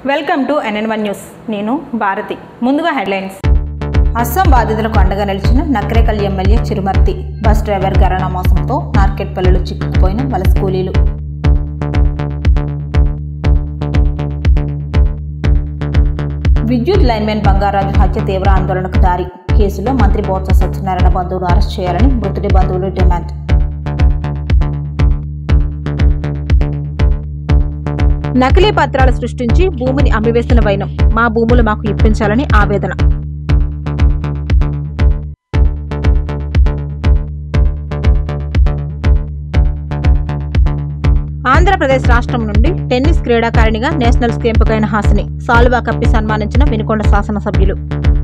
Welcome to NN one news నేను భారతి ముందుగా headlines Assam బాధితులకు అండగా నిలిచిన Nakrekal MLA Chirumarthi bus driver గరణ మోసంతో మార్కెట్ పల్లెలు చిక్కుకుపోయిన వలస కూలీలు విద్యుత్ లైన్మెన్ బంగారాజు హత్య తీవ్ర ఆందోళనకు దారి కేసులో మంత్రి బోత్స సత్యనారాయణ బంధువులు అరెస్ట్ చేయాలని మృతుడి బంధువులు డిమాండ్ నకిలీ పత్రాలు సృష్టించి భూమిని అమ్మివేసిన వైనం మా భూములు మాకు ఇప్పించాలని ఆవేదన ఆంధ్రప్రదేశ్ రాష్ట్రం నుండి టెన్నిస్ క్రీడాకారిణిగా నేషనల్స్ కి ఎంపికైన హాసిని సాల్వా కప్పి సన్మానించిన వినుకొండ శాసనసభ్యులు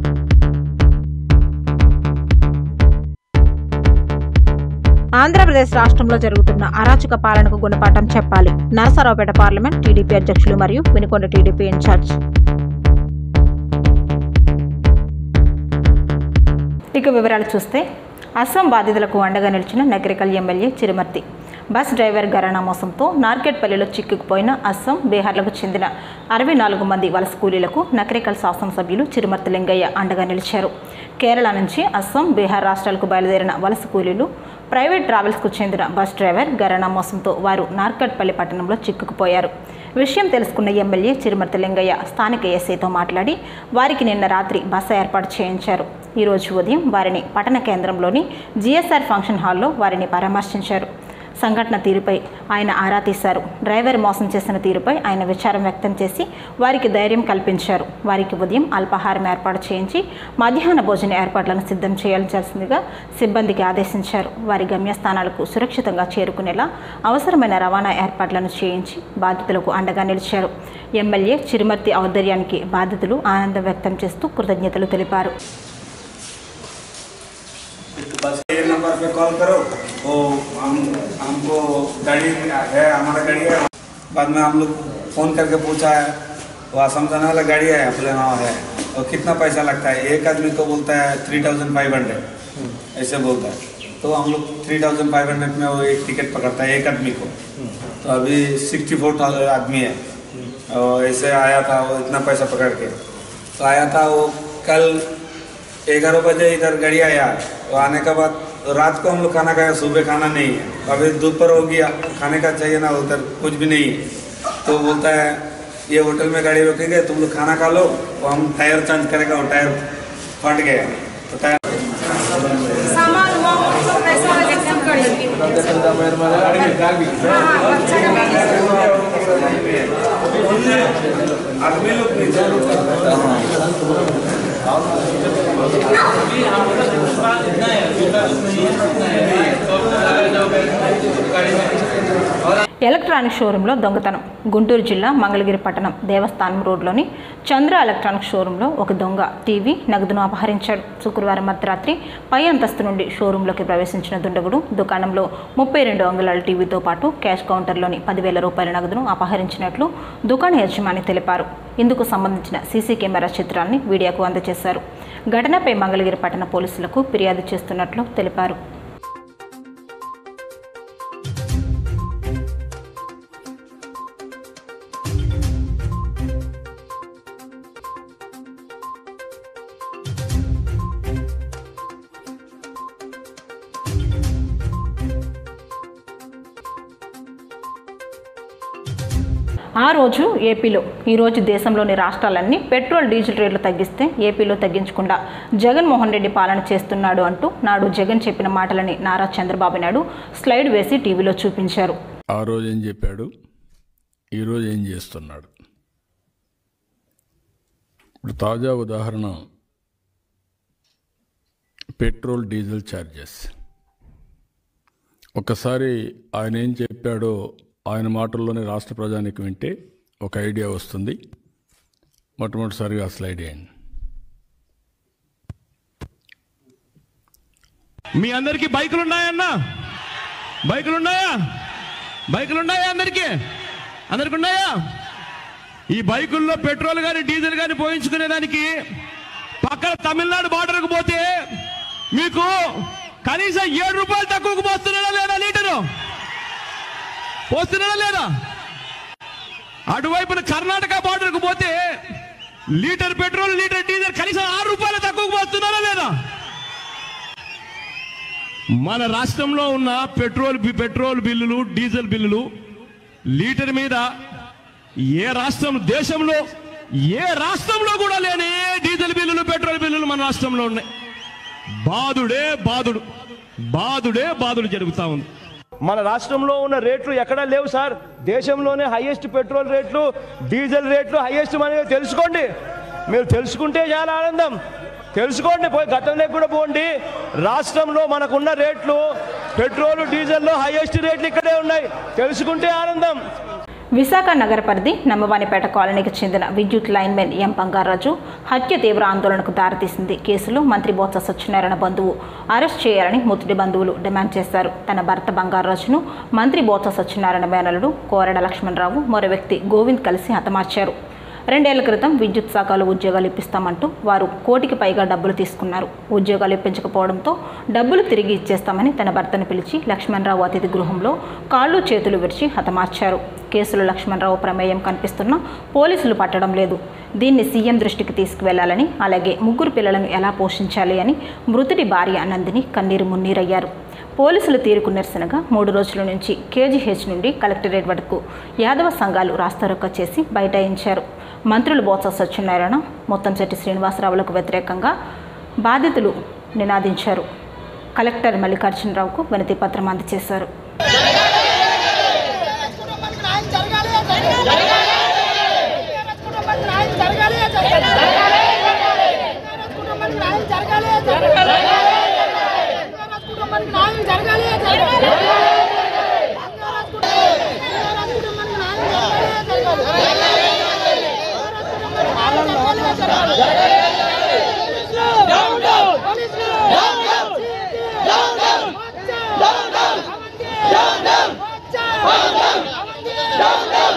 ఆంధ్రప్రదేశ్ రాష్ట్రంలో జరుగుతున్న అరాచక పాలనకు గుణపాఠం చెప్పాలి నరసరావుపేట పార్లమెంట్ టీడీపీ అధ్యక్షులు మరియు వినుకొండ టీడీపీ ఇన్ఛార్జ్ ఇక వివరాలు చూస్తే అస్సాం బాధితులకు అండగా నిలిచిన నగరికల్ ఎమ్మెల్యే చిరుమర్తి బస్ డ్రైవర్ గరాణా మోసంతో నార్కెట్పల్లిలో చిక్కుకుపోయిన అస్సాం బీహార్లకు చెందిన అరవై నాలుగు మంది వలస కూలీలకు నకరికల్ శాసనసభ్యులు చిరుమర్తి లింగయ్య అండగా నిలిచారు కేరళ నుంచి అస్సాం బీహార్ రాష్ట్రాలకు బయలుదేరిన వలస కూలీలు ప్రైవేట్ ట్రావెల్స్కు చెందిన బస్ డ్రైవర్ గరాణా మోసంతో వారు నార్కట్పల్లి పట్టణంలో చిక్కుకుపోయారు విషయం తెలుసుకున్న ఎమ్మెల్యే చిరుమర్తి లింగయ్య స్థానిక ఎస్ఐతో మాట్లాడి వారికి నిన్న రాత్రి బస ఏర్పాటు చేయించారు ఈరోజు ఉదయం వారిని పట్టణ కేంద్రంలోని జిఎస్ఆర్ ఫంక్షన్ హాల్లో వారిని పరామర్శించారు సంఘటన తీరుపై ఆయన ఆరా తీశారు డ్రైవర్ మోసం చేసిన తీరుపై ఆయన విచారం వ్యక్తం చేసి వారికి ధైర్యం కల్పించారు వారికి ఉదయం అల్పాహారం ఏర్పాటు చేయించి మధ్యాహ్న భోజన ఏర్పాట్లను సిద్ధం చేయాల్సిందిగా సిబ్బందికి ఆదేశించారు వారి గమ్యస్థానాలకు సురక్షితంగా చేరుకునేలా అవసరమైన రవాణా ఏర్పాట్లను చేయించి బాధితులకు అండగా నిలిచారు ఎమ్మెల్యే చిరుమర్తి ఔదర్యానికి బాధితులు ఆనందం వ్యక్తం చేస్తూ కృతజ్ఞతలు తెలిపారు बस ये नंबर पे कॉल करो वो हम हमको गाड़ी है हमारा गाड़ी है बाद में हम लोग फ़ोन करके पूछा है वो असम जाने वाला गाड़ी है बोले हाँ है और कितना पैसा लगता है एक आदमी को बोलता है थ्री थाउजेंड फाइव हंड्रेड ऐसे बोलता है तो हम लोग थ्री थाउजेंड फाइव हंड्रेड में वो एक टिकट पकड़ता है एक आदमी को तो अभी सिक्सटी फोर आदमी है और ऐसे आया था वो इतना पैसा पकड़ के तो आया था वो कल ग्यारह बजे इधर गाड़ी आया तो आने के बाद रात को हम लोग खाना खाया सुबह खाना नहीं है अभी दोपहर हो गया खाने का चाहिए ना उधर कुछ भी नहीं है तो बोलता है ये होटल में गाड़ी रोकेंगे तुम लोग खाना खा लो तो हम टायर चेंज करेगा वो टायर फट गया तो टायर सामान हुआ तो पैसा एकदम करेंगे आदमी लोग नीचे ఎలక్ట్రానిక్ షోరూంలో దొంగతనం గుంటూరు జిల్లా మంగళగిరి పట్టణం దేవస్థానం రోడ్లోని చంద్ర ఎలక్ట్రానిక్ షోరూంలో ఒక దొంగ టీవీ నగదును అపహరించాడు శుక్రవారం మధ్యరాత్రి పై అంతస్తు నుండి షోరూంలోకి ప్రవేశించిన దుండగుడు దుకాణంలో ముప్పై రెండు అంగుళాల టీవీతో పాటు క్యాష్ కౌంటర్లోని పదివేల రూపాయల నగదును అపహరించినట్లు దుకాణ యజమాని తెలిపారు ఇందుకు సంబంధించిన సీసీ కెమెరా చిత్రాన్ని వీడియోకు అందజేశారు ఘటనపై మంగళగిరి పట్టణ పోలీసులకు ఫిర్యాదు చేస్తున్నట్లు తెలిపారు ఆ రోజు ఏపీలో ఈరోజు దేశంలోని రాష్ట్రాలన్నీ పెట్రోల్ డీజిల్ రేట్లు తగ్గిస్తే ఏపీలో తగ్గించకుండా జగన్మోహన్ రెడ్డి పాలన చేస్తున్నాడు అంటూ నాడు జగన్ చెప్పిన మాటలని నారా చంద్రబాబు నాయుడు స్లైడ్ వేసి టీవీలో చూపించారు ఆ రోజు ఏం చెప్పాడు ఈరోజు ఏం చేస్తున్నాడు ఇప్పుడు తాజా ఉదాహరణ పెట్రోల్ డీజిల్ ఛార్జెస్ ఒక్కసారి ఆయన ఏం చెప్పాడో ఆయన మాటల్లోనే రాష్ట్ర ప్రజానికి వింటే ఒక ఐడియా వస్తుంది మొట్టమొదటిసారిగా ఆ స్లైడ్ వేయండి మీ అందరికి బైకులు ఉన్నాయన్నా బైకులు ఉన్నాయా బైకులు ఉన్నాయా అందరికి అందరికి ఉన్నాయా ఈ బైకుల్లో పెట్రోల్ కానీ డీజిల్ కానీ పోయించుకునే దానికి పక్కన తమిళనాడు బార్డర్కు పోతే మీకు కనీసం ఏడు రూపాయలు తక్కువకు పోస్తున్నాడా లేదా లీటరు పోస్తున్నాడా లేదా అటువైపున కర్ణాటక బార్డర్కు పోతే లీటర్ పెట్రోల్ లీటర్ డీజిల్ కనీసం ఆరు రూపాయలు తక్కువకు పోతున్నారా లేదా మన రాష్ట్రంలో ఉన్న పెట్రోల్ బి- పెట్రోల్ బిల్లులు డీజిల్ బిల్లులు లీటర్ మీద ఏ రాష్ట్రం దేశంలో ఏ రాష్ట్రంలో కూడా లేని డీజిల్ బిల్లులు పెట్రోల్ బిల్లులు మన రాష్ట్రంలో ఉన్నాయి బాధుడే బాధుడు బాధుడే బాధుడు జరుగుతా ఉంది మన రాష్ట్రంలో ఉన్న రేట్లు ఎక్కడా లేవు సార్ దేశంలోనే హైయెస్ట్ పెట్రోల్ రేట్లు డీజిల్ రేట్లు హైయెస్ట్ మనకి తెలుసుకోండి మీరు తెలుసుకుంటే చాలా ఆనందం తెలుసుకోండి పోయి గతంలోకి కూడా పోండి రాష్ట్రంలో మనకున్న రేట్లు పెట్రోల్ డీజిల్లో హైయెస్ట్ రేట్లు ఇక్కడే ఉన్నాయి తెలుసుకుంటే ఆనందం విశాఖ నగర పరిధి నమ్మవానిపేట కాలనీకి చెందిన విద్యుత్ లైన్మెన్ ఎం బంగారాజు హత్య తీవ్ర ఆందోళనకు దారితీసింది కేసులో మంత్రి బొత్స సత్యనారాయణ బంధువు అరెస్ట్ చేయాలని ముత్తుడి బంధువులు డిమాండ్ చేశారు తన భర్త బంగారాజును మంత్రి బొత్స సత్యనారాయణ మేనలుడు కోరడ లక్ష్మణరావు మరో వ్యక్తి గోవింద్ కలిసి హతమార్చారు రెండేళ్ల క్రితం విద్యుత్ శాఖలో ఉద్యోగాలు ఇప్పిస్తామంటూ వారు కోటికి పైగా డబ్బులు తీసుకున్నారు ఉద్యోగాలు ఇప్పించకపోవడంతో డబ్బులు తిరిగి ఇచ్చేస్తామని తన భర్తను పిలిచి లక్ష్మణరావు అతిథి గృహంలో కాళ్ళు చేతులు విరిచి హతమార్చారు కేసులో లక్ష్మణరావు ప్రమేయం కనిపిస్తున్నా పోలీసులు పట్టడం లేదు దీన్ని సీఎం దృష్టికి తీసుకువెళ్లాలని అలాగే ముగ్గురు పిల్లలను ఎలా పోషించాలి అని మృతుడి భార్య నందిని కన్నీరు మున్నీరయ్యారు పోలీసుల తీరుకు నిరసనగా మూడు రోజుల నుంచి కేజీహెచ్ నుండి కలెక్టరేట్ వరకు యాదవ సంఘాలు రాస్తారోక చేసి బైఠాయించారు మంత్రులు బొత్స సత్యనారాయణ ముత్తంశెట్టి శ్రీనివాసరావులకు వ్యతిరేకంగా బాధితులు నినాదించారు కలెక్టర్ మల్లికార్జునరావుకు వినతి పత్రం అందజేశారు కుటుంబానికి న్యాయం జరగాలి జరగాలి జరగాలి కుటుంబానికి న్యాయం జరగాలి జరగాలి కుటుంబానికి న్యాయం జరగాలి జరగాలి కుటుంబానికి న్యాయం జరగాలి జరగాలి డౌన్ డౌన్ పోలీసులు down down down down down down down down down down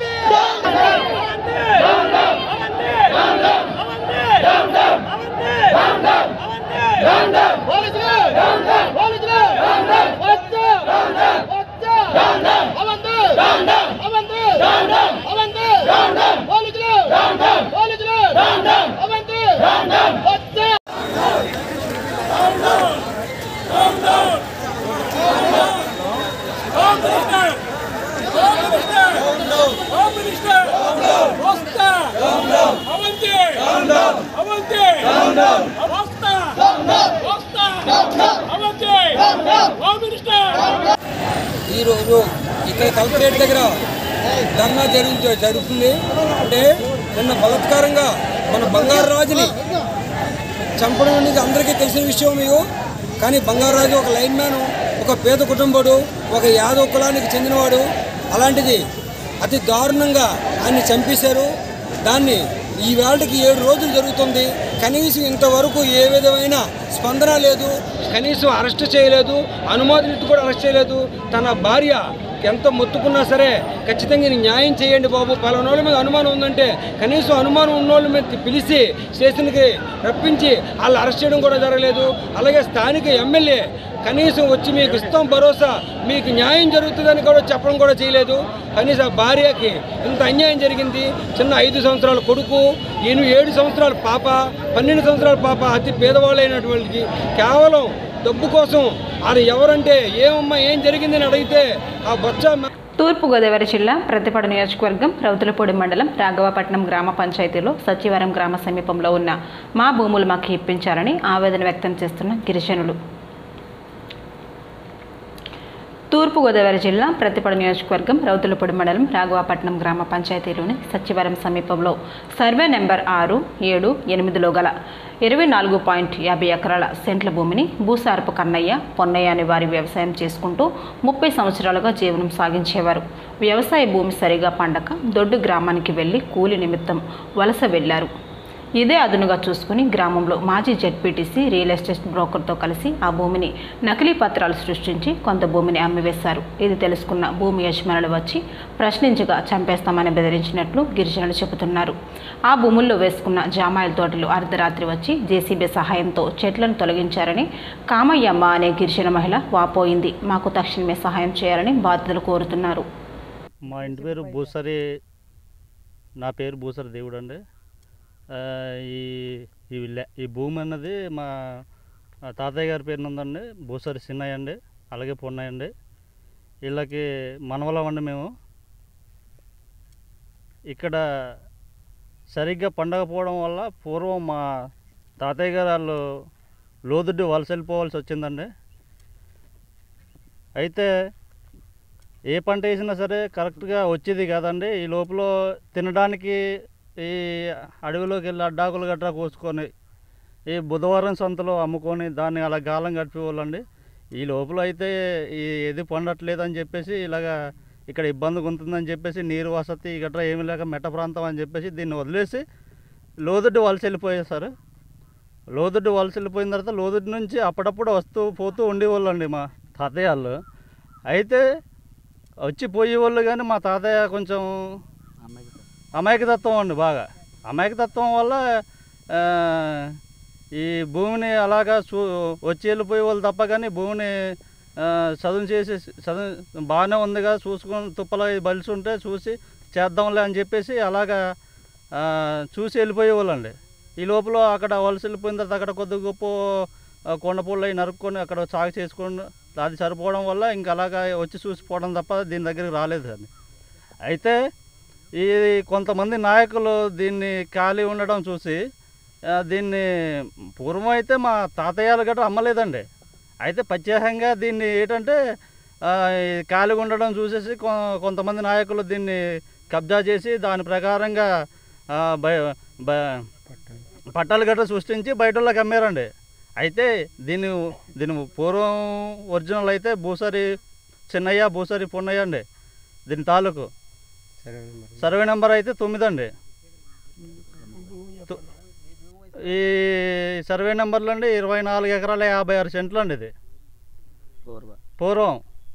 ఈరోజు ఇక్కడ కలెక్టరేట్ దగ్గర ధర్నా జరుగు జరుగుతుంది అంటే నిన్న బలత్కారంగా మన బంగారు రాజుని చంపడం అనేది అందరికీ తెలిసిన విషయం మీకు కానీ బంగారాజు ఒక లైన్ మ్యాన్ ఒక పేద కుటుంబడు ఒక యాదవ కులానికి చెందినవాడు అలాంటిది అతి దారుణంగా ఆయన్ని చంపేశారు దాన్ని ఈ వేళకి ఏడు రోజులు జరుగుతుంది కనీసం ఇంతవరకు ఏ విధమైన స్పందన లేదు కనీసం అరెస్ట్ చేయలేదు అనుమతిని కూడా అరెస్ట్ చేయలేదు తన భార్య ఎంత మొత్తుకున్నా సరే ఖచ్చితంగా ఇది న్యాయం చేయండి బాబు పలానోళ్ళ మీద అనుమానం ఉందంటే కనీసం అనుమానం ఉన్నోళ్ళ మీద పిలిచి స్టేషన్కి రప్పించి వాళ్ళు అరెస్ట్ చేయడం కూడా జరగలేదు అలాగే స్థానిక ఎమ్మెల్యే కనీసం వచ్చి మీకు ఇస్తాం భరోసా మీకు న్యాయం జరుగుతుందని కూడా చెప్పడం కూడా చేయలేదు కనీసం ఆ భార్యకి ఇంత అన్యాయం జరిగింది చిన్న ఐదు సంవత్సరాల కొడుకు ఈయన ఏడు సంవత్సరాల పాప పన్నెండు సంవత్సరాల పాప అతి పేదవాళ్ళైనటువంటి కేవలం డబ్బు కోసం అది ఎవరంటే ఏమమ్మా ఏం జరిగిందని అడిగితే ఆ బొచ్చ తూర్పుగోదావరి జిల్లా ప్రతిపాడు నియోజకవర్గం రౌతులపూడి మండలం రాఘవపట్నం గ్రామ పంచాయతీలో సచివరం గ్రామ సమీపంలో ఉన్న మా భూములు మాకు ఇప్పించాలని ఆవేదన వ్యక్తం చేస్తున్న గిరిజనులు తూర్పుగోదావరి జిల్లా ప్రతిపాడు నియోజకవర్గం రౌతులపూడి మండలం రాఘవాపట్నం గ్రామ పంచాయతీలోని సచివరం సమీపంలో సర్వే నెంబర్ ఆరు ఏడు ఎనిమిదిలో గల ఇరవై నాలుగు పాయింట్ యాభై ఎకరాల సెంట్ల భూమిని భూసారపు కన్నయ్య పొన్నయ్య అనే వారి వ్యవసాయం చేసుకుంటూ ముప్పై సంవత్సరాలుగా జీవనం సాగించేవారు వ్యవసాయ భూమి సరిగా పండక దొడ్డు గ్రామానికి వెళ్లి కూలి నిమిత్తం వలస వెళ్లారు ఇదే అదునుగా చూసుకుని గ్రామంలో మాజీ జెడ్పీటీసీ రియల్ ఎస్టేట్ బ్రోకర్తో కలిసి ఆ భూమిని నకిలీ పత్రాలు సృష్టించి కొంత భూమిని అమ్మివేశారు ఇది తెలుసుకున్న భూమి యజమానులు వచ్చి ప్రశ్నించగా చంపేస్తామని బెదిరించినట్లు గిరిజనులు చెబుతున్నారు ఆ భూముల్లో వేసుకున్న జామాయిల తోటలు అర్ధరాత్రి వచ్చి జేసీబీ సహాయంతో చెట్లను తొలగించారని కామయ్యమ్మ అనే గిరిజన మహిళ వాపోయింది మాకు తక్షణమే సహాయం చేయాలని బాధితులు కోరుతున్నారు మా ఇంటి పేరు భూసరి నా పేరు భూసర దేవుడు అండి ఆ, ఈ ఈ లే- ఈ భూమి అన్నది మా మా తాతయ్య గారి పేరున ఉందండి భూసరి సిన్నయ్య అండి అలాగే పొన్నయ్య అండి వీళ్ళకి మనవలం అండి మేము ఇక్కడ సరిగ్గా పండగపోవడం వల్ల పూర్వం మా తాతయ్య గారు వాళ్ళు లోదుడ్డి వలస వెళ్ళిపోవాల్సి వచ్చిందండి అయితే ఏ పంట వేసినా సరే కరెక్ట్గా వచ్చేది కాదండి ఈ లోపల తినడానికి ఈ అడవిలోకి వెళ్ళి అడ్డాకులు గట్రా కోసుకొని ఈ బుధవారం సంతలో అమ్ముకొని దాన్ని అలా గాలం గడిపేవాళ్ళండి ఈ లోపల అయితే ఈ ఏది పండట్లేదు అని చెప్పేసి ఇలాగా ఇక్కడ ఇబ్బందిగా ఉంటుందని చెప్పేసి నీరు వసతి గట్రా ఏమీ లేక మెట్ట ప్రాంతం అని చెప్పేసి దీన్ని వదిలేసి లోదుడ్డి వలస వెళ్ళిపోయేసారు లోదుడ్డి వలస వెళ్ళిపోయిన తర్వాత లోదుడ్డి నుంచి అప్పుడప్పుడు వస్తూ పోతూ ఉండేవాళ్ళండి మా తాతయ్య వాళ్ళు అయితే వచ్చి పోయేవాళ్ళు కానీ మా తాతయ్య కొంచెం అమాయకతత్వం అండి బాగా అమాయకతత్వం వల్ల ఆ, ఈ భూమిని అలాగా చూ వచ్చి వెళ్ళిపోయే వాళ్ళు తప్ప కానీ భూమిని ఆ, చదును చేసి చదువు బాగానే ఉందిగా చూసుకొని తుప్పలో బలిసి ఉంటే చూసి చేద్దాంలే అని చెప్పేసి అలాగా ఆ, చూసి వెళ్ళిపోయేవాళ్ళండి ఈ లోపల అక్కడ వలస వెళ్ళిపోయిన తర్వాత అక్కడ కొద్ది గొప్ప ఆ, కొండపూళ్ళు అవి నరుక్కొని అక్కడ సాగు చేసుకొని అది సరిపోవడం వల్ల ఇంకా అలాగా వచ్చి చూసిపోవడం తప్ప దీని దగ్గరికి రాలేదు అండి అయితే ఈ కొంతమంది నాయకులు దీన్ని ఖాళీ ఉండడం చూసి ఆ, దీన్ని పూర్వం అయితే మా తాతయ్యలు గట్రా అమ్మలేదండి అయితే ప్రత్యేకంగా దీన్ని ఏంటంటే ఆ, ఈ ఖాళీగా ఉండడం చూసేసి కొ- కొంతమంది నాయకులు దీన్ని కబ్జా చేసి దాని ప్రకారంగా ఆ, బయ బ- పట్టాలు గట్రా సృష్టించి బయట వాళ్ళకి అమ్మారండి అయితే దీని దీని పూర్వం ఒరిజినల్ అయితే భూసరి చిన్నయ్య భూసరి పొన్నయ్య అండి దీని తాలూకు సర్వే నెంబర్ అయితే తొమ్మిది అండి తు- ఈ సర్వే నెంబర్లు అండి ఇరవై నాలుగు ఎకరాల యాభై ఆరు సెంట్లు అండి ఇది పూర్వం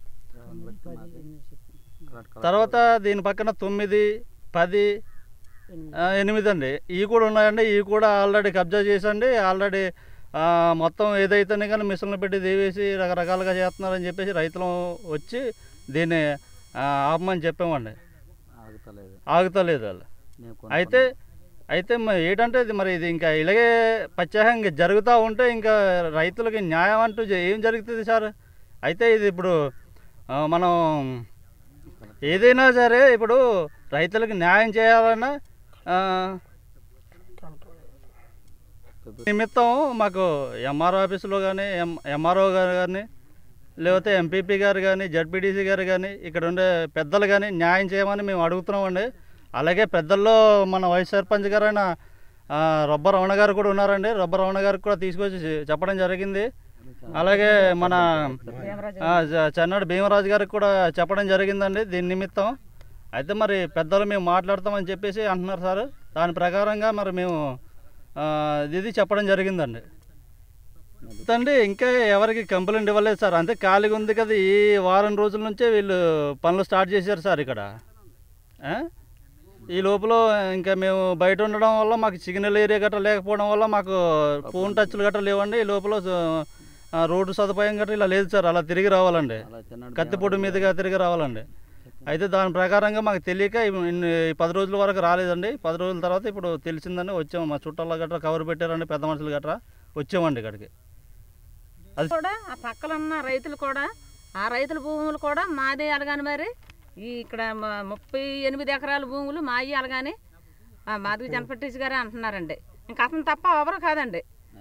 తర్వాత దీని పక్కన తొమ్మిది పది ఆ, ఎనిమిది అండి ఇవి కూడా ఉన్నాయండి ఇవి కూడా ఆల్రెడీ కబ్జా చేసండి ఆల్రెడీ ఆ, మొత్తం ఏదైతేనే కానీ మిషన్లు పెట్టి దేవేసి రకరకాలుగా చేస్తున్నారని చెప్పేసి రైతులు వచ్చి దీన్ని ఆ, ఆపమని చెప్పామండి ఆగుతలేదు వాళ్ళు అయితే అయితే మరి ఏంటంటే ఇది మరి ఇది ఇంకా ఇలాగే ప్రత్యేకంగా జరుగుతూ ఉంటే ఇంకా రైతులకి న్యాయం అంటూ జ- ఏం జరుగుతుంది సార్ అయితే ఇది ఇప్పుడు ఆ, మనం ఏదైనా సరే ఇప్పుడు రైతులకు న్యాయం చేయాలన్నా ఆ, నిమిత్తం మాకు ఎంఆర్ఓ ఆఫీసులో కానీ ఎం ఎంఆర్ఓ గారు కానీ లేకపోతే ఎంపీపీ గారు కానీ జడ్పీటీసీ గారు కానీ ఇక్కడ ఉండే పెద్దలు కానీ న్యాయం చేయమని మేము అడుగుతున్నామండి అలాగే పెద్దల్లో మన వైస్ సర్పంచ్ గారైన ఆ, రొబ్బ రమణ గారు కూడా ఉన్నారండి రొబ్బ రమణ గారికి కూడా తీసుకొచ్చి చెప్పడం జరిగింది అలాగే మన ఆ, జ- చెన్నాడు భీమరాజు గారికి కూడా చెప్పడం జరిగిందండి దీని నిమిత్తం అయితే మరి పెద్దలు మేము మాట్లాడతామని చెప్పేసి అంటున్నారు సార్ దాని ప్రకారంగా మరి మేము ఆ, ఇది చెప్పడం జరిగిందండి అండి ఇంకా ఎవరికి కంప్లైంట్ ఇవ్వలేదు సార్ అంతే ఖాళీగా ఉంది కదా ఈ వారం రోజుల నుంచే వీళ్ళు పనులు స్టార్ట్ చేశారు సార్ ఇక్కడ ఆ? ఈ లోపల ఇంకా మేము బయట ఉండడం వల్ల మాకు సిగ్నల్ ఏరియా గట్రా లేకపోవడం వల్ల మాకు ఫోన్ టచ్లు గట్రా లేవండి ఈ లోపల ఆ, రోడ్డు సదుపాయం గట్రా ఇలా లేదు సార్ అలా తిరిగి రావాలండి కత్తిపొడి మీదుగా తిరిగి రావాలండి అయితే దాని ప్రకారంగా మాకు తెలియక ఇవి- ఇన్ని ఈ పది రోజుల వరకు రాలేదండి పది రోజుల తర్వాత ఇప్పుడు తెలిసిందని వచ్చాము మా చుట్టాల గట్రా కవర్ పెట్టారండి పెద్ద మనుషులు గట్రా వచ్చామండి ఇక్కడికి అది కూడా ఆ పక్కన ఉన్న రైతులు కూడా ఆ రైతుల భూములు కూడా మాదే అలాగని మరి ఈ ఇక్కడ మ- ముప్పై ఎనిమిది ఎకరాల భూములు మాయి అలాగని మాదిరి జనపట్టీస్ గారే అంటున్నారండి ఇంకా అతను తప్ప ఎవరు కాదండి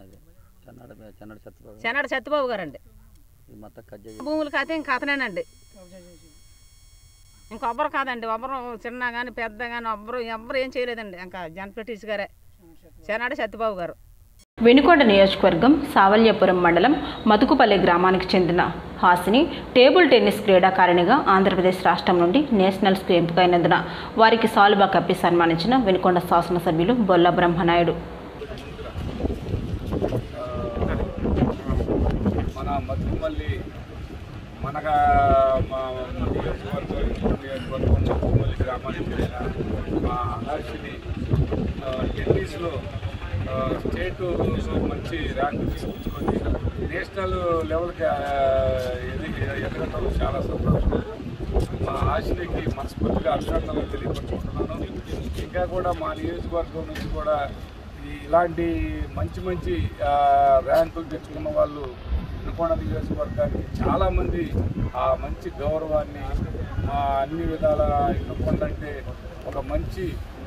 చెన్నాడు సత్యబాబు గారండి భూములు కాతే ఇంక అతనేనండి ఇంకొబ్బరు కాదండి ఒబ్బరు చిన్న కానీ పెద్ద కానీ ఒబ్బరు ఎవ్వరు ఏం చేయలేదండి ఇంకా జనపట్టీస్ గారే చెన్నాడు సత్యబాబు గారు వెనుకొండ నియోజకవర్గం సావల్యపురం మండలం మతుకుపల్లి గ్రామానికి చెందిన హాసిని టేబుల్ టెన్నిస్ క్రీడాకారిణిగా ఆంధ్రప్రదేశ్ రాష్ట్రం నుండి నేషనల్స్కు ఎంపికైనందున వారికి సాలుబా కప్పి సన్మానించిన వెనుకొండ శాసనసభ్యులు బొల్ల బ్రహ్మనాయుడు మన మధుమల్లి మనగా మా నియోజకవర్గం నియోజకవర్గం మధుమల్లి గ్రామానికి చెందిన మా హర్షిని ఆ, టెన్నిస్లో ఆ, స్టేట్ మంచి ర్యాంక్ తీసుకొచ్చుకొని తీసుకొని నేషనల్ లెవెల్కి ఆ, ఎదిగి ఎదగటం చాలా సంతోషం మా ఆశలకి మనస్ఫూర్తిగా అభినందనలు తెలియపరుచుకుంటున్నాను ఇంకా కూడా మా నియోజకవర్గం నుంచి కూడా ఈ ఇలాంటి మంచి మంచి ఆ, ర్యాంకులు తెచ్చుకున్న వాళ్ళు వినుకొండ నియోజకవర్గానికి చాలామంది ఆ మంచి గౌరవాన్ని ఆ, అన్ని విధాల వినుకొండ అంటే ఒక మంచి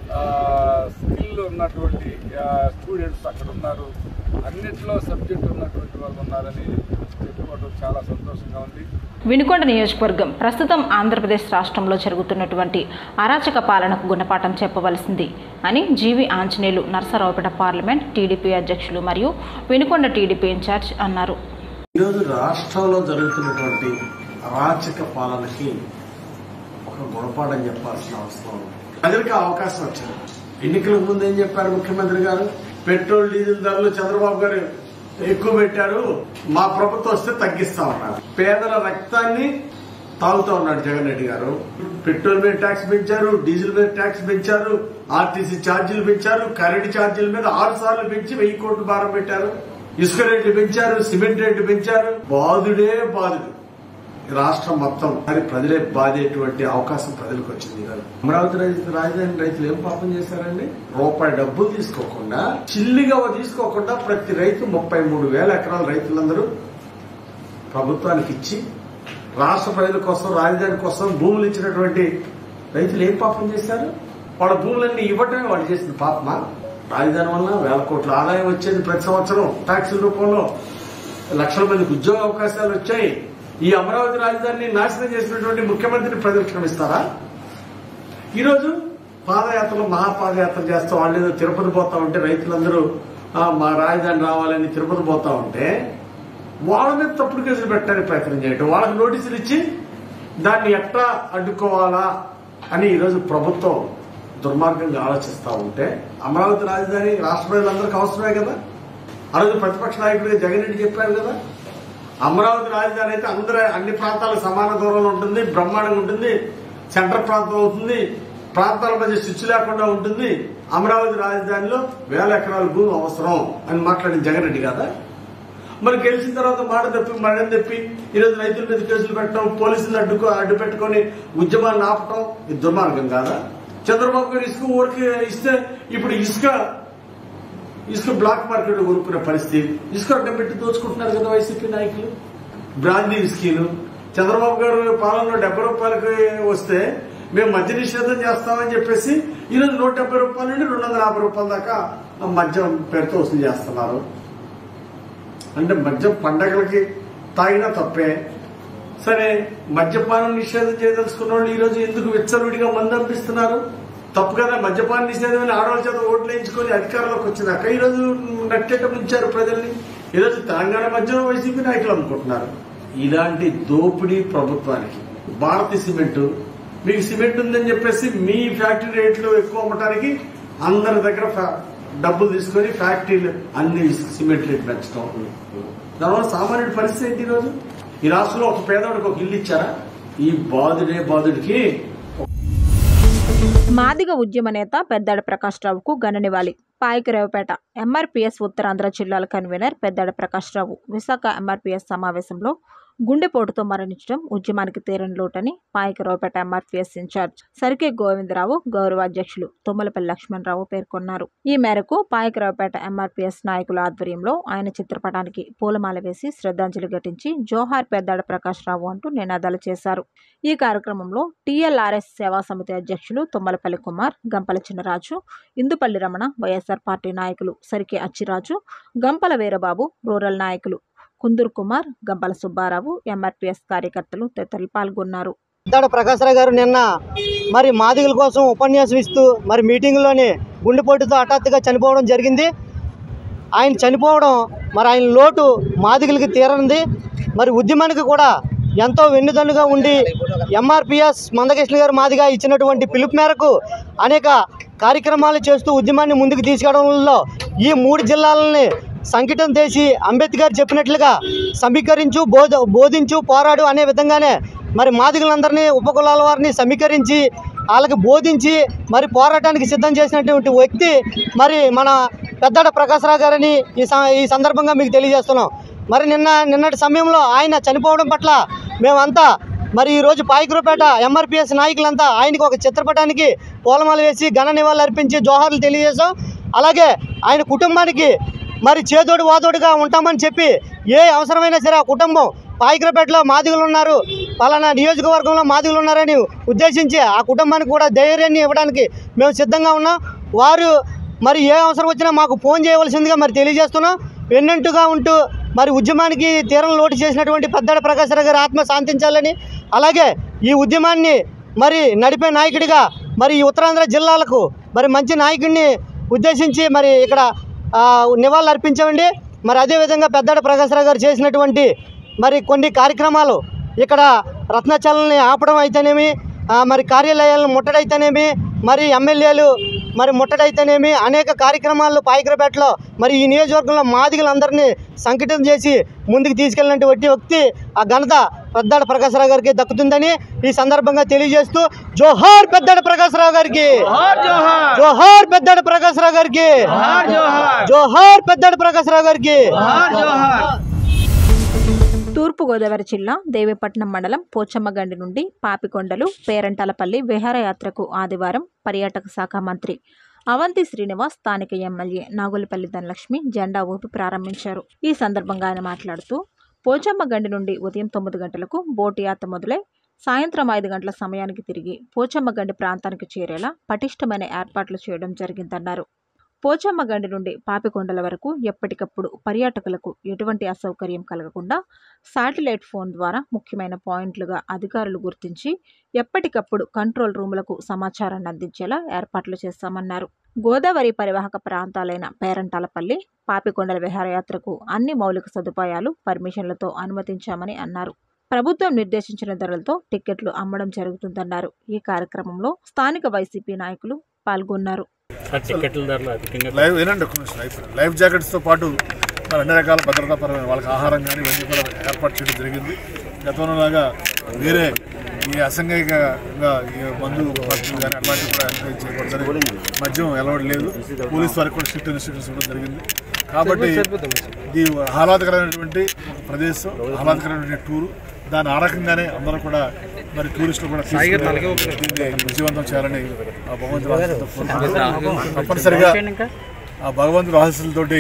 స్కిల్ ఉన్నటువంటి స్టూడెంట్స్ అక్కడ ఉన్నారు అన్నిట్లో సబ్జెక్ట్ ఉన్నటువంటి వాళ్ళు ఉన్నారని చెప్పుకోవడం చాలా సంతోషంగా ఉంది వినుకొండ నియోజకవర్గం ప్రస్తుతం ఆంధ్రప్రదేశ్ రాష్ట్రంలో జరుగుతున్నటువంటి అరాచక పాలనకు గుణపాఠం చెప్పవలసింది అని GV Anjaneyulu Narasaraopet parliament TDP అధ్యక్షులు మరియు వినుకొండ టీడీపీ ఇన్ఛార్జ్ అన్నారు ఈరోజు రాష్ట్రంలో జరుగుతున్నటువంటి అరాచక పాలనకి ఒక గుణపాఠం చెప్పాల్సిన అవసరం ఉంది ప్రజలకు అవకాశం వచ్చింది ఎన్నికలకు ముందు ఏం చెప్పారు ముఖ్యమంత్రి గారు పెట్రోల్ డీజిల్ ధరలు చంద్రబాబు గారు ఎక్కువ పెట్టారు మా ప్రభుత్వం వస్తే తగ్గిస్తా ఉన్నారు పేదల రక్తాన్ని తాగుతా ఉన్నాడు జగన్ రెడ్డి గారు పెట్రోల్ మీద ట్యాక్స్ పెంచారు డీజిల్ మీద ట్యాక్స్ పెంచారు ఆర్టీసీ ఛార్జీలు పెంచారు కరెంట్ ఛార్జీల మీద ఆరు సార్లు పెంచి వెయ్యి కోట్లు భారం పెట్టారు ఇసుక రేట్లు పెంచారు సిమెంట్ రేట్లు పెంచారు బాధుడే బాధుడు ఈ రాష్ట్రం మొత్తం మరి ప్రజలే బాధేటువంటి అవకాశం ప్రజలకు వచ్చింది ఈరోజు అమరావతి రైతు రాజధాని రైతులు ఏం పాపం చేశారండి రూపాయి డబ్బులు తీసుకోకుండా చిల్లిగా తీసుకోకుండా ప్రతి రైతు ముప్పై మూడు వేల ఎకరాల రైతులందరూ ప్రభుత్వానికి ఇచ్చి రాష్ట్ర ప్రజల కోసం రాజధాని కోసం భూములు ఇచ్చినటువంటి రైతులు ఏం పాపం చేశారు వాళ్ళ భూములన్నీ ఇవ్వటమే వాళ్ళు చేసిన పాపమా రాజధాని వల్ల వేల కోట్ల ఆదాయం వచ్చేది ప్రతి సంవత్సరం ట్యాక్సుల రూపంలో లక్షల మందికి ఉద్యోగ అవకాశాలు వచ్చాయి ఈ అమరావతి రాజధానిని నాశనం చేసినటువంటి ముఖ్యమంత్రిని ప్రజలు క్షమిస్తారా ఈరోజు పాదయాత్రలో మహాపాదయాత్ర చేస్తూ వాళ్ళు ఏదో తిరుపతి పోతా ఉంటే రైతులందరూ "ఆ, మా రాజధాని రావాలని తిరుపతి పోతా ఉంటే వాళ్ళ మీద తప్పుడు కేసులు పెట్టడానికి ప్రయత్నం చేయటం వాళ్ళకి నోటీసులు ఇచ్చి దాన్ని ఎట్లా అడ్డుకోవాలా అని ఈరోజు ప్రభుత్వం దుర్మార్గంగా ఆలోచిస్తా ఉంటే అమరావతి రాజధాని రాష్ట్ర ప్రజలందరికీ అవసరమే కదా ఆ రోజు ప్రతిపక్ష నాయకుడిగా జగన్ రెడ్డి చెప్పారు కదా అమరావతి రాజధాని అయితే అందరూ అన్ని ప్రాంతాలకు సమాన దూరంలో ఉంటుంది బ్రహ్మాండంగా ఉంటుంది సెంటర్ ప్రాంతం అవుతుంది ప్రాంతాల మధ్య స్విచ్ లేకుండా ఉంటుంది అమరావతి రాజధానిలో వేల ఎకరాల భూమి అవసరం అని మాట్లాడిన జగన్ రెడ్డి కదా మరి గెలిచిన తర్వాత మాట తప్పి మరణం తప్పి ఈరోజు రైతుల మీద కేసులు పెట్టడం పోలీసులు అడ్డుకో అడ్డు పెట్టుకొని ఉద్యమాన్ని ఆపటం ఇది దుర్మార్గం కాదా చంద్రబాబు గారు ఇసుక ఊరికి ఇస్తే ఇప్పుడు ఇసుక ఇసుక బ్లాక్ మార్కెట్ కొనుక్కునే పరిస్థితి ఇసుక అడ్డం పెట్టి దోచుకుంటున్నారు కదా వైసీపీ నాయకులు బ్రాందీ ఇసుకీలు చంద్రబాబు గారు పాలనలో డెబ్బై రూపాయలకి వస్తే మేము మద్య నిషేధం చేస్తామని చెప్పేసి ఈరోజు నూట డెబ్బై రూపాయల నుండి రెండు వందల యాభై రూపాయల దాకా మద్యం పేరుతో వసూలు చేస్తున్నారు అంటే మద్యం పండగలకి తాగినా తప్పే సరే మద్యపానం నిషేధం చేయదలుచుకున్న వాళ్ళు ఈ రోజు ఎందుకు విచ్చలవిడిగా మందు అనిపిస్తున్నారు తప్పు కదా మద్యపాన నిషేధం అని ఆడవాళ్ళ చేత ఓట్లు వేయించుకొని అధికారంలోకి వచ్చినాక ఈ రోజు నట్టేట ముంచారు ప్రజల్ని ఈ రోజు తెలంగాణ మధ్యలో వైసీపీ నాయకులు అమ్ముకుంటున్నారు ఇలాంటి దోపిడీ ప్రభుత్వానికి భారతీయ సిమెంట్ మీకు సిమెంట్ ఉందని చెప్పేసి మీ ఫ్యాక్టరీ రేట్లు ఎక్కువ అమ్మటానికి అందరి దగ్గర ఫ్యా- డబ్బులు తీసుకొని ఫ్యాక్టరీలు అన్ని సిమెంట్ రేట్ పెంచడం దానివల్ల సామాన్యుడి పరిస్థితి ఏంటి ఈరోజు ఈ రాష్ట్రంలో ఒక పేదవాడికి ఒక ఇల్లు ఇచ్చారా ఈ బాధుడే బాధుడికి మాదిగ ఉద్యమ నేత పెద్దాడ ప్రకాష్ రావుకు ఘననివ్వాలి పాయకరావుపేట ఎంఆర్పీఎస్ ఉత్తరాంధ్ర జిల్లాల కన్వీనర్ పెద్దాడ ప్రకాష్ రావు విశాఖ ఎంఆర్పీఎస్ సమావేశంలో గుండెపోటుతో మరణించడం ఉద్యమానికి తీరని లోటని పాయకరావుపేట ఎంఆర్పీఎస్ ఇన్ఛార్జ్ సరికే గోవిందరావు గౌరవ అధ్యక్షులు తుమ్మలపల్లి లక్ష్మణరావు పేర్కొన్నారు ఈ మేరకు పాయకరావుపేట ఎంఆర్పీఎస్ నాయకుల ఆధ్వర్యంలో ఆయన చిత్రపటానికి పూలమాల వేసి శ్రద్ధాంజలి ఘటించి జోహార్ పెద్దాడ ప్రకాష్ రావు అంటూ నినాదాలు చేశారు ఈ కార్యక్రమంలో టీఎల్ఆర్ఎస్ సేవా సమితి అధ్యక్షులు తుమ్మలపల్లి కుమార్ గంపల చిన్నరాజు ఇందుపల్లి రమణ వైఎస్ఆర్ పార్టీ నాయకులు సరికే అచ్చిరాజు గంపల వీరబాబు రూరల్ నాయకులు కుందూరు కుమార్ గంపల సుబ్బారావు ఎంఆర్పీఎస్ కార్యకర్తలు తదితరులు పాల్గొన్నారు పెద్దాడ ప్రకాశ్రావు గారు నిన్న మరి మాదిగల కోసం ఉపన్యాసం ఇస్తూ మరి మీటింగ్లోనే గుండెపోటుతో హఠాత్తుగా చనిపోవడం జరిగింది ఆయన చనిపోవడం మరి ఆయన లోటు మాదిగలకి తీరనిది మరి ఉద్యమానికి కూడా ఎంతో వెన్నుదన్నుగా ఉండి ఎంఆర్పిఎస్ మందకృష్ణ గారు మాదిగా ఇచ్చినటువంటి పిలుపు మేరకు అనేక కార్యక్రమాలు చేస్తూ ఉద్యమాన్ని ముందుకు తీసుకెళ్లడంలో ఈ మూడు జిల్లాలని సంకటం చేసి అంబేద్కర్ చెప్పినట్లుగా సమీకరించు బోధ బోధించు పోరాడు అనే విధంగానే మరి మాదిగలందరినీ ఉపకులాల వారిని సమీకరించి వాళ్ళకి బోధించి మరి పోరాటానికి సిద్ధం చేసినటువంటి వ్యక్తి మరి మన పెద్దాడ ప్రకాశ్రావు గారని ఈ స- ఈ సందర్భంగా మీకు తెలియజేస్తున్నాం మరి నిన్న నిన్నటి సమయంలో ఆయన చనిపోవడం పట్ల మేమంతా మరి ఈరోజు పాయకురపేట ఎంఆర్పిఎస్ నాయకులంతా ఆయనకు ఒక చిత్రపటానికి పూలమాల వేసి ఘన నివాళులు అర్పించి జోహార్లు తెలియజేశాం అలాగే ఆయన కుటుంబానికి మరి చేదోడు వాదోడుగా ఉంటామని చెప్పి ఏ అవసరమైనా సరే ఆ కుటుంబం పాయకురపేటలో మాదిగులు ఉన్నారు పలానా నియోజకవర్గంలో మాదిగులు ఉన్నారని ఉద్దేశించి ఆ కుటుంబానికి కూడా ధైర్యాన్ని ఇవ్వడానికి మేము సిద్ధంగా ఉన్నాం వారు మరి ఏ అవసరం వచ్చినా మాకు ఫోన్ చేయవలసిందిగా మరి తెలియజేస్తున్నాం వెన్నెంటుగా ఉంటూ మరి ఉద్యమానికి తీరం లోటు చేసినటువంటి పెద్దాడ ప్రకాశ్రావు గారి ఆత్మ శాంతించాలని అలాగే ఈ ఉద్యమాన్ని మరి నడిపే నాయకుడిగా మరి ఈ ఉత్తరాంధ్ర జిల్లాలకు మరి మంచి నాయకుడిని ఉద్దేశించి మరి ఇక్కడ ఆ, నివాళులు అర్పించామండి మరి అదేవిధంగా పెద్దాడ ప్రకాశ్రావు గారు చేసినటువంటి మరి కొన్ని కార్యక్రమాలు ఇక్కడ రత్నచలని ఆపడం అయితేనేమి ఆ, మరి కార్యాలయాలను ముట్టడైతేనేమి మరి ఎమ్మెల్యేలు మరి ముట్టడైతేనేమి అనేక కార్యక్రమాలు పాయకరపేటలో మరి ఈ నియోజకవర్గంలో మాదిగలందరినీ సంఘటితం చేసి ముందుకు తీసుకెళ్ళినటువంటి వ్యక్తి ఆ ఘనత పెద్దాడ ప్రకాశ్రావు గారికి దక్కుతుందని ఈ సందర్భంగా తెలియజేస్తూ జోహార్ పెద్దాడ ప్రకాశ్రావు గారికి జోహార్ పెద్దాడ ప్రకాశ్రావు గారికి జోహార్ పెద్దాడ ప్రకాశ్రావు గారికి తూర్పుగోదావరి జిల్లా దేవీపట్నం మండలం పోచమ్మగండి నుండి పాపికొండలు పేరంటాలపల్లి విహారయాత్రకు ఆదివారం పర్యాటక శాఖ మంత్రి అవంతి శ్రీనివాస్ స్థానిక ఎమ్మెల్యే నాగులపల్లి ధనలక్ష్మి జెండా ఊపి ప్రారంభించారు ఈ సందర్భంగా ఆయన మాట్లాడుతూ పోచమ్మగండి నుండి ఉదయం తొమ్మిది గంటలకు బోటు యాత్ర మొదలై సాయంత్రం ఐదు గంటల సమయానికి తిరిగి పోచమ్మగండి ప్రాంతానికి చేరేలా పటిష్టమైన ఏర్పాట్లు చేయడం జరిగిందన్నారు పోచమ్మగండి నుండి పాపికొండల వరకు ఎప్పటికప్పుడు పర్యాటకులకు ఎటువంటి అసౌకర్యం కలగకుండా శాటిలైట్ ఫోన్ ద్వారా ముఖ్యమైన పాయింట్లుగా అధికారులు గుర్తించి ఎప్పటికప్పుడు కంట్రోల్ రూములకు సమాచారాన్ని అందించేలా ఏర్పాట్లు చేస్తామన్నారు గోదావరి పరివాహక ప్రాంతాలైన పేరంటాలపల్లి పాపికొండల విహారయాత్రకు అన్ని మౌలిక సదుపాయాలు పర్మిషన్లతో అనుమతించామని అన్నారు ప్రభుత్వం నిర్దేశించిన ధరలతో టిక్కెట్లు అమ్మడం జరుగుతుందన్నారు ఈ కార్యక్రమంలో స్థానిక వైసీపీ నాయకులు పాల్గొన్నారు టికెట్ల ధరలు అధికంగా లైవ్ వినండి ఒక్క నిమిషం లైవ్ లైఫ్ జాకెట్స్తో పాటు మరి అన్ని రకాల భద్రతాపరమైన వాళ్ళకి ఆహారం కానీ ఇవన్నీ కూడా ఏర్పాటు చేయడం జరిగింది గతంలోలాగా వేరే ఈ అసంఘికంగా ఈ మందు పద్ధతులు కానీ అట్లాంటివి కూడా ఎంకరేజ్ చేయకూడదని మద్యం ఎలవడం లేదు పోలీస్ వారికి కూడా స్ట్రిక్ట్ ఇన్స్ట్రక్షన్స్ ఇవ్వడం జరిగింది కాబట్టి ఇది ఆహ్లాదకరమైనటువంటి ఒక ప్రదేశం ఆహ్లాదకరమైన టూరు దాని ఆ రకంగానే అందరూ కూడా మరి టూరిస్టులు కూడా తీసుకుని దీన్ని విజయవంతం చేయాలని ఆ భగవంతుడు ఆశీస్సులతో కోరుకుంటున్నాను. తప్పనిసరిగా ఆ భగవంతుడు ఆశీస్సులతోటి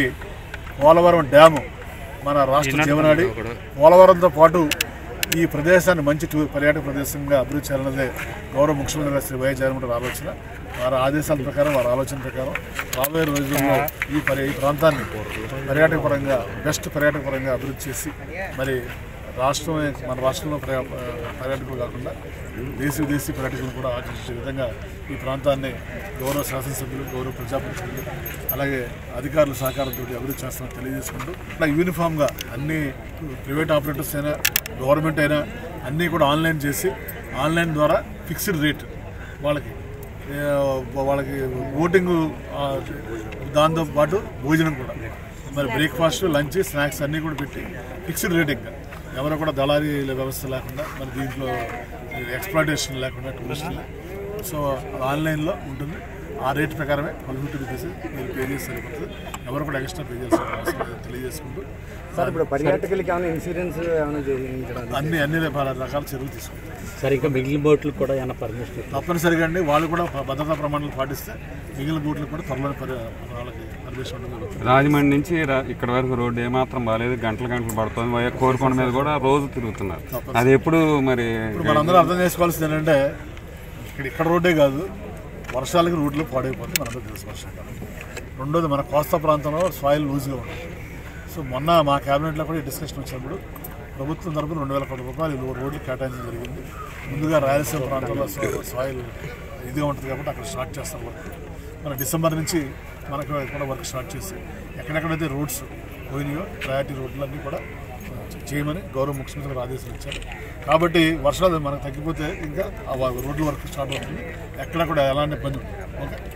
పోలవరం డ్యాము మన రాష్ట్ర జీవనాడి పోలవరంతో పాటు ఈ ప్రదేశాన్ని మంచి టూర్ పర్యాటక ప్రదేశంగా అభివృద్ధి చేయాలన్నదే గౌరవ ముఖ్యమంత్రి గారు శ్రీ వైఎస్ జగన్మోహన్ రెడ్డి ఆలోచన వారి ఆదేశాల ప్రకారం వారి ఆలోచన ప్రకారం రాబోయే రోజుల్లో ఈ పర్య ఈ ప్రాంతాన్ని పర్యాటక పరంగా బెస్ట్ పర్యాటక పరంగా అభివృద్ధి చేసి మరి రాష్ట్రమే మన రాష్ట్రంలో పర్యా పర్యాటకులు కాకుండా దేశ విదేశీ పర్యాటకులు కూడా ఆకర్షించే విధంగా ఈ ప్రాంతాన్ని గౌరవ శాసనసభ్యులు గౌరవ ప్రజాప్రతినిధులు అలాగే అధికారుల సహకారంతో అభివృద్ధి చేస్తామని తెలియజేసుకుంటూ ఇలా యూనిఫామ్గా అన్ని ప్రైవేట్ ఆపరేటర్స్ అయినా గవర్నమెంట్ అయినా అన్నీ కూడా ఆన్లైన్ చేసి ఆన్లైన్ ద్వారా ఫిక్స్డ్ రేట్ వాళ్ళకి ఏ, వాళ్ళకి ఓటింగ్ దాంతో పాటు భోజనం కూడా మరి బ్రేక్ఫాస్ట్ లంచ్ స్నాక్స్ అన్నీ కూడా పెట్టి ఫిక్స్డ్ రేట్ ఇంకా ఎవరు కూడా దళారీ వ్యవస్థ లేకుండా మరి దీంట్లో ఎక్స్ప్లాయిటేషన్ లేకుండా టూరిస్టులు సో అది ఆన్లైన్లో ఉంటుంది ఆ రేట్ ప్రకారమే పలుగుట్టు తీసి మీరు పే చేసి సరిపోతుంది ఎవరు కూడా ఎక్స్ట్రా పే చేసిన అవసరం లేదని తెలియజేసుకుంటూ సార్ ఇప్పుడు పర్యాటకులకి ఏమైనా ఇన్సూరెన్స్ ఏమైనా చేయించడం అన్ని అన్ని రకాల రకాల చర్యలు తీసుకుంటాం సార్ ఇంకా మిగిలిన బోట్లకు కూడా ఏమైనా పర్మిషన్ తప్పనిసరిగా అండి వాళ్ళు కూడా భద్రతా ప్రమాణాలు పాటిస్తే మిగిలిన బోట్లకు కూడా త్వరలో పరి- వాళ్ళకి పర్మిషన్ ఉండదు రాజమండ్రి నుంచి రా- ఇక్కడ వరకు రోడ్డు ఏమాత్రం బాగాలేదు గంటలు గంటలు పడుతుంది వయ- కోరుకొండ మీద కూడా రోజు తిరుగుతున్నారు అది ఎప్పుడు మరి ఇప్పుడు మనందరం అర్థం చేసుకోవాల్సింది ఏంటంటే ఇక్కడ ఇక్కడ రోడ్డే కాదు వర్షాలకి రోడ్లు పాడైపోతుంది మనందరూ తెలుసు వర్షాకాలం రెండోది మన కోస్తా ప్రాంతంలో సాయిల్ లూజ్గా ఉంటుంది సో మొన్న మా క్యాబినెట్లో కూడా ఈ డిస్కషన్ వచ్చినప్పుడు ప్రభుత్వం తరపున రెండు వేల కోట్ల రూపాయలు ఈ రోడ్లు కేటాయించడం జరిగింది ముందుగా రాయలసీమ ప్రాంతంలో సో- సాయిల్ ఇదిగా ఉంటుంది కాబట్టి అక్కడ స్టార్ట్ చేస్తాం వర్క్ మన డిసెంబర్ నుంచి మనకు కూడా వర్క్ స్టార్ట్ చేసి ఎక్కడెక్కడైతే రోడ్స్ పోయినాయో ప్రయారిటీ రోడ్లన్నీ కూడా చేయమని గౌరవ ముఖ్యమంత్రి గారు ఆదేశాలు ఇచ్చారు కాబట్టి వర్షాలు మనకు తగ్గిపోతే ఇంకా ఆ రోడ్ల వర్క్ స్టార్ట్ అవుతుంది ఎక్కడ కూడా ఎలాంటి ఇబ్బంది ఉండదు. ఓకే